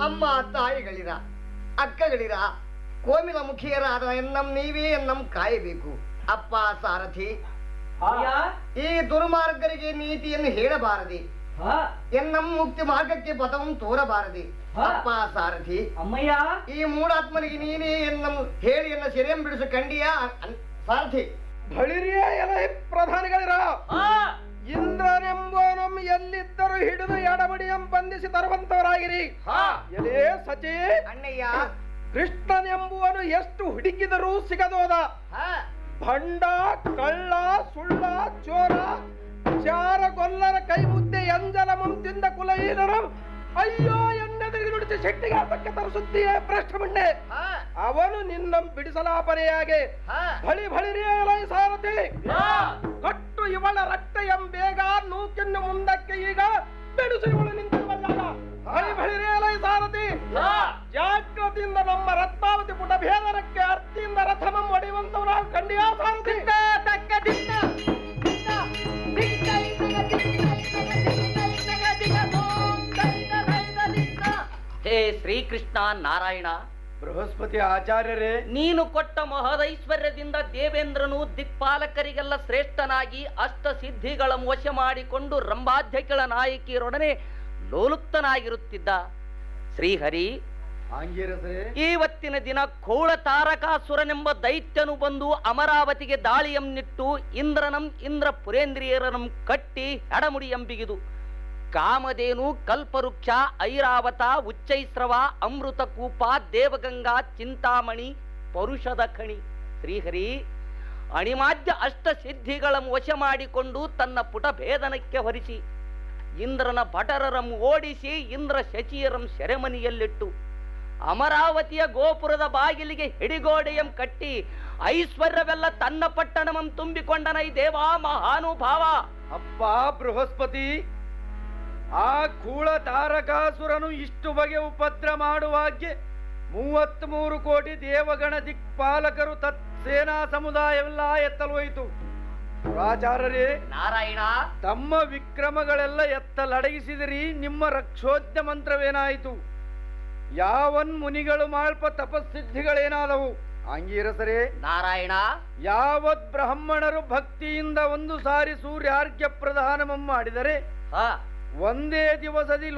ಅಮ್ಮ ತಾಯಿಗಳಿರ ಅಕ್ಕಗಳಿರ ಕೋಮಿಲ ಮುಖಿಯರಾದ ಎನ್ನಂ ನೀವೇ ಎನ್ನಂ ಕಾಯಬೇಕು ಅಪ್ಪ ಸಾರಥಿ ಈ ದುರ್ಮಾರ್ಗರಿಗೆ ನೀತಿಯನ್ನು ಹೇಳಬಾರದೆ ಎನ್ನಂ ಮುಕ್ತಿ ಮಾರ್ಗಕ್ಕೆ ಪದವನ್ನು ತೋರಬಾರದೆ ಅಪ್ಪ ಸಾರಥಿ ಅಮ್ಮಯ್ಯ ಈ ಮೂಢಾತ್ಮನಿಗೆ ನೀನೇ ಎನ್ನಂ ಹೇಳಿ ಎನ್ನ ಸೆರೆಯಂ ಬಿಡಿಸು ಕಂಡಿಯ ಸಾರಥಿ ಬಳಿರಿಯ ಎಲೆ ಪ್ರಧಾನಿಗಳಿರ ಇಂದ್ರನೆಂಬೋನಂ ಎಲ್ಲಿದ್ದರೂ ಹಿಡಿದು ಎಡಬಡಿಯಂ ಬಂಧಿಸಿ ತರುವಂತವರಾಗಿರಿ ಎಲೇ ಸಚಿ ಅಣ್ಣಯ್ಯ ಕೃಷ್ಣನೆಂಬುವನು ಎಷ್ಟು ಹುಡುಕಿದರೂ ಸಿಗದೋದ ಹ, ಭಂಡ ಕಳ್ಳ ಸುಳ್ಳ ಚೋರ ಚಾರ ಗೊಲ್ಲರ ಕೈ ಮುದ್ದೆ ಎಂಜಲ ಮುಂತಿಂದ ಕುಲಹೀನರಂ ಅಯ್ಯೋ ಎನ್ನೆದುರಿಗೆ ನುಡಿಸಿ ಶೆಟ್ಟಿಗೆ ಅದಕ್ಕೆ ತರಿಸುತ್ತೀಯೇ ಭ್ರಷ್ಟಮಣ್ಣೆ ಹ, ಅವನು ನಿನ್ನ ಬಿಡಿಸಲಾಪನೆಯಾಗೆ ಹ. ಬಳಿ ಬಳಿರಿಯ ಸಾರಥಿ ಕಟ್ಟು ಇವಳ ರಟ್ಟೆಯಂ ಬೇಗ ನೂಕಿನ್ನು ಮುಂದಕ್ಕೆ ಈಗ ಬಿಡಿಸು ಇವಳು ನಿಂತಿರುವಲ್ಲಾಗ ಬಳಿ ಬಳಿರಿಯ ಸಾರಥಿ ಜಾಗ್ರತೆಯಿಂದ ನಮ್ಮ ರತ್ನಾವತಿ ಪುಟ ಭೇದನಕ್ಕೆ ಅರ್ತಿಯಿಂದ ರಥಮಂ ಒಡೆಯುವಂತವರಾಗ ಖಂಡಿಯ ಸಾರಥಿ ಹೇ ಶ್ರೀಕೃಷ್ಣ ನಾರಾಯಣ ಬೃಹಸ್ಪತಿ ಆಚಾರ್ಯರೇ ನೀನು ಕೊಟ್ಟ ಮಹದೈಶ್ವರ್ಯದಿಂದ ದೇವೇಂದ್ರನು ದಿಕ್ಪಾಲಕರಿಗೆಲ್ಲ ಶ್ರೇಷ್ಠನಾಗಿ ಅಷ್ಟ ಸಿದ್ಧಿಗಳ ವಶ ಮಾಡಿಕೊಂಡು ರಂಭಾಧ್ಯಕ್ಷಳ ನಾಯಕಿಯರೊಡನೆ ಲೋಲುಪ್ತನಾಗಿರುತ್ತಿದ್ದ ಶ್ರೀಹರಿ ಆಂಗಿರಸರೇ ಇವತ್ತಿನ ದಿನ ಕೌಳ ತಾರಕಾಸುರನೆಂಬ ದೈತ್ಯನು ಬಂದು ಅಮರಾವತಿಗೆ ದಾಳಿಯನ್ನಿಟ್ಟು ಇಂದ್ರನಂ ಇಂದ್ರ ಪುರೇಂದ್ರಿಯರನಂ ಕಟ್ಟಿ ಎಡಮುಡಿಯಂಬಿಗಿದು ಕಾಮಧೇನು ಕಲ್ಪವೃಕ್ಷ ಐರಾವತ ಉಚ್ಚೈಸ್ರವ ಅಮೃತ ಕೂಪ ದೇವಗಂಗಾ ಚಿಂತಾಮಣಿ ಪರುಷದ ಖಣಿ ಶ್ರೀಹರಿ ಅಣಿಮಾದ್ಯ ಅಷ್ಟ ಸಿದ್ಧಿಗಳ ವಶ ಮಾಡಿಕೊಂಡು ತನ್ನ ಪುಟ ಭೇದನಕ್ಕೆ ಹೊರಿಸಿ ಇಂದ್ರನ ಭಟರರಂ ಓಡಿಸಿ ಇಂದ್ರ ಶಚಿಯರಂ ಸೆರೆಮನಿಯಲ್ಲಿಟ್ಟು ಅಮರಾವತಿಯ ಗೋಪುರದ ಬಾಗಿಲಿಗೆ ಹಿಡಿಗೋಡೆಯಂ ಕಟ್ಟಿ ಐಶ್ವರ್ಯವೆಲ್ಲ ತನ್ನ ಪಟ್ಟಣಮಂ ತುಂಬಿಕೊಂಡನೈ ದೇವಾ ಮಹಾನುಭಾವ ಅಪ್ಪ ಬೃಹಸ್ಪತಿ ಆ ಕೂಳ ತಾರಕಾಸುರನು ಇಷ್ಟು ಬಗೆ ಉಪದ್ರ ಮಾಡುವಾಗೆ ಮೂವತ್ತ್ ಮೂರು ಕೋಟಿ ದೇವಗಣ ದಿಕ್ಪಾಲಕರು ತತ್ ಸೇನಾ ಸಮುದಾಯವೆಲ್ಲ ಎತ್ತಲೋಯಿತು ಪುರಾಚಾರ್ಯರೇ ನಾರಾಯಣ ತಮ್ಮ ವಿಕ್ರಮಗಳೆಲ್ಲ ಎತ್ತಲಡಗಿಸಿದಿರಿ ನಿಮ್ಮ ರಕ್ಷೋದ್ಯ ಮಂತ್ರವೇನಾಯಿತು ಯಾವನ್ ಮುನಿಗಳು ಮಾಳ್ಪ ತಪಸ್ಸಿದ್ಧಿಗಳೇನಾದವು ಆಂಗೀರಸರೇ ನಾರಾಯಣ ಯಾವತ್ ಬ್ರಾಹ್ಮಣರು ಭಕ್ತಿಯಿಂದ ಒಂದು ಸಾರಿ ಸೂರ್ಯಾರ್ಘ್ಯ ಪ್ರದಾನಮಂ ಮಾಡಿದರೆ ಹ ಒಂದೇ ದಿವಸದಿ